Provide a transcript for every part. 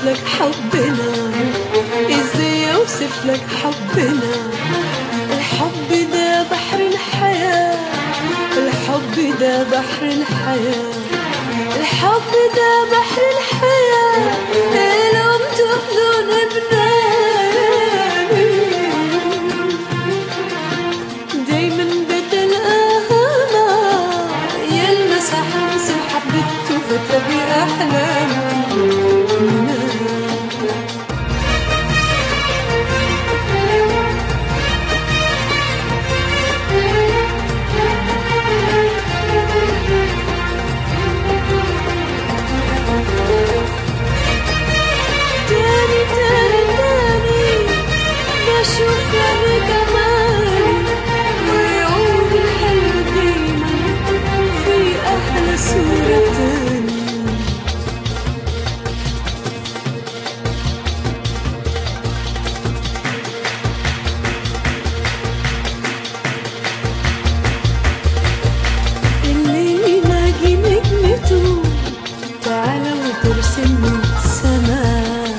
لك حبنا ازاي اوصف لك حبنا الحب ده بحر الحياة الحب ده بحر الحياة الحب ده بحر الحياة لو تاخدون بناني دايما بدل أهانا يلمس حمس حبته فتبي أحلامي تاني تاني تاني بشوف يعني كمان ويعود الحلم دايما في أحلى صورة تاني اللي يلاقي نجمته تعالى وترسمني السماء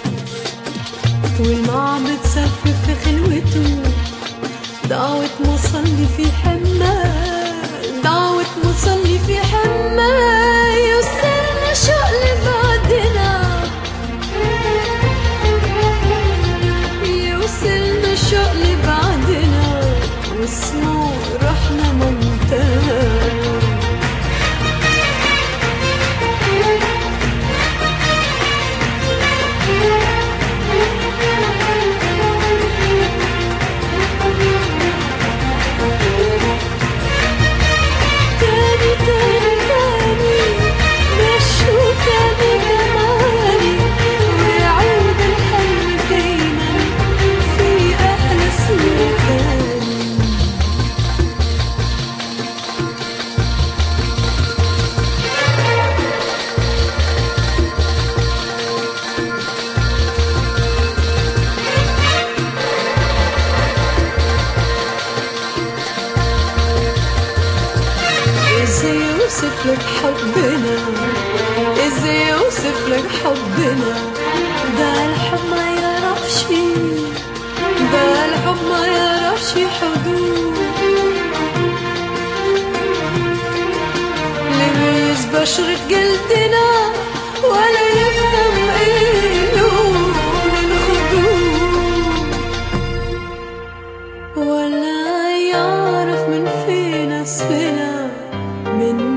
والمعبد سف في خلوته دعوة مصلي في حماه دعوة مصلي في حماه يوصلنا شوق لبعدنا يوصلنا شوق لبعدنا واسمه رحنا منتهى تاني تاني تاني بشوف تاني كمالي ويعود الحلم دايما في أحلى صورة تاني ازاي اوصف لك حبنا ازاي اوصف لك حبنا ده الحب ما يعرفش ده الحب ما يعرفش حدود لميز بشرة جلدنا ولا يفهم ايه لون الخدود ولا يعرف من فين اسفنا من